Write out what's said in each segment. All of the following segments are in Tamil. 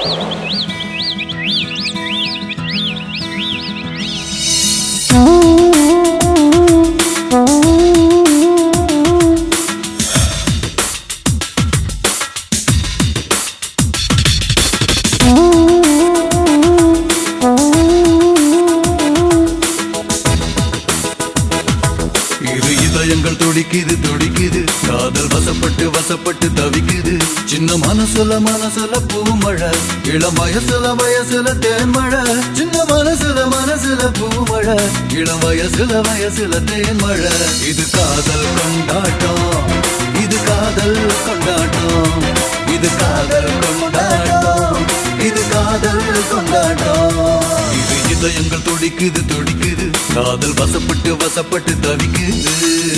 இரு இதயங்கள் துடிக்குது துடிக்குது காதல் வசப்பட்டு வசப்பட்டு தவிக்குது சின்ன மனசுல மனசுல பூமழை இளம் வயசுல வயசுல தேன்மழை சின்ன மனசுல மனசுல பூமழை இளம் வயசுல வயசுல தேன்மழை இது காதல் கொண்டாட்டம் இது காதல் கொண்டாட்டம் இது காதல் கொண்டாட்டம் இது காதல் கொண்டாட்டம் இது இதயங்கள் துடிக்குது துடிக்குது காதல் வசப்பட்டு வசப்பட்டு தவிக்குது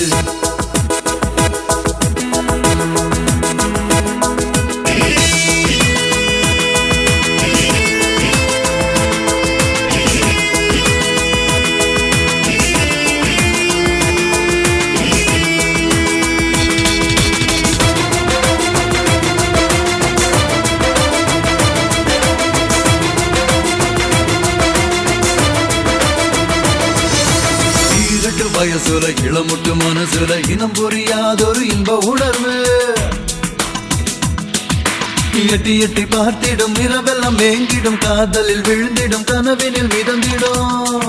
ஈரட்டு வயசுல இளமுட்டு மனசுல இனம் புரியாதொரு இன்ப உணர்வு எட்டி எட்டி பார்த்திடும் இரவெல்லாம் மேங்கிடும் காதலில் விழுந்திடும் கனவினில் மிதந்திடும்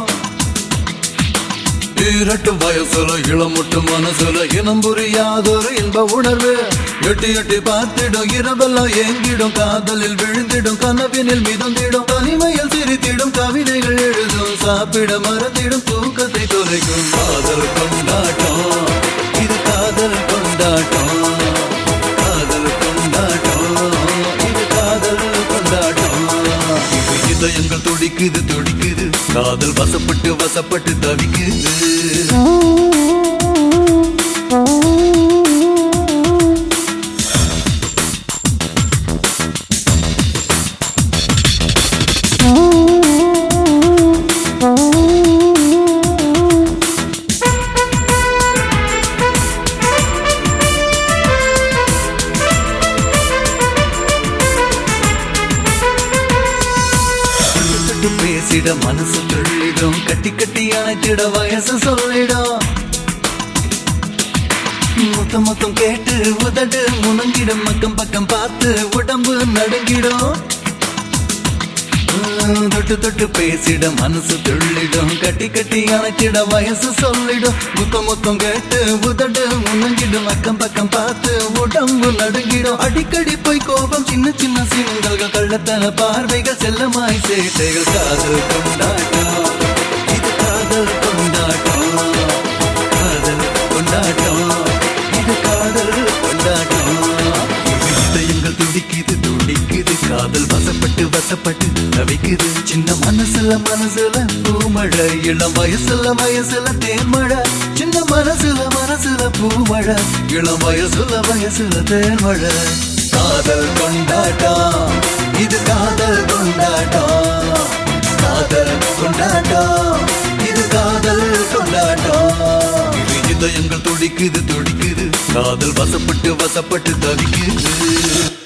ஈரட்டு வயசுல இளமுட்டு மனசுல இனம் புரியாதொரு இன்ப உணர்வு எட்டி எட்டி பார்த்திடும் இரவெல்லாம் ஏங்கிடும் காதலில் விழுந்திடும் கனவினில் மிதந்திடும் தனிமையில் சிரித்திடும் கவிதைகள் எழுதும் சாப்பிட மறந்திடும் தூக்கத்தை தொலைக்கும் காதல் கொண்டாட்டம் இது காதல் கொண்டாட்டம் காதல் கொண்டாட்டம் இது காதல் கொண்டாட்டம் இது இதயங்கள் துடிக்குது துடிக்குது காதல் வசப்பட்டு வசப்பட்டு தவிக்குது தொட்டு பேசிட மனசு துள்ளிடும் கட்டி கட்டி அணைத்திட வயசு சொல்லிடும் முத்தம் முத்தம் கேட்டு உதடு முணங்கிடும் பக்கம் பக்கம் பார்த்து உடம்பு நடுங்கிடும் உம், தொட்டு தொட்டு பேசிட மனசு துள்ளிடும் கட்டி கட்டி அணைத்திட வயசு சொல்லிடும் முத்தம் முத்தம் கேட்டு உதடு முணங்கிடும் அக்கம் பக்கம் பார்த்து உடம்பு நடுங்கிடும் அடிக்கடி போய் கோபம் சின்ன சின்ன சின்னங்கள் கள்ளத்தன பார்வைகள் செல்லமாய் சேட்டைகள் காதல் கொண்டாட்டம் இது காதல் கொண்டாட்டம் காதல் கொண்டாட்டம் இது காதல் கொண்டாட்டம் இது இதயங்கள் துடிக்குது துடிக்குது காதல் வசப்பட்டு வசப்பட்டு தவிக்குது சின்ன மனசுல மனசுல பூமழை இளம் வயசுல வயசுல தேன்மழை சின்ன மனசுல மனசுல பூமழை இளம் வயசுல வயசுல தேன்மழை காதல் கொண்டாட்டம் இது காதல் கொண்டாட்டம் காதல் கொண்டாட்டம் இது காதல் கொண்டாட்டம் இது இதயங்கள் துடிக்குது துடிக்குது காதல் வசப்பட்டு வசப்பட்டு தவிக்குது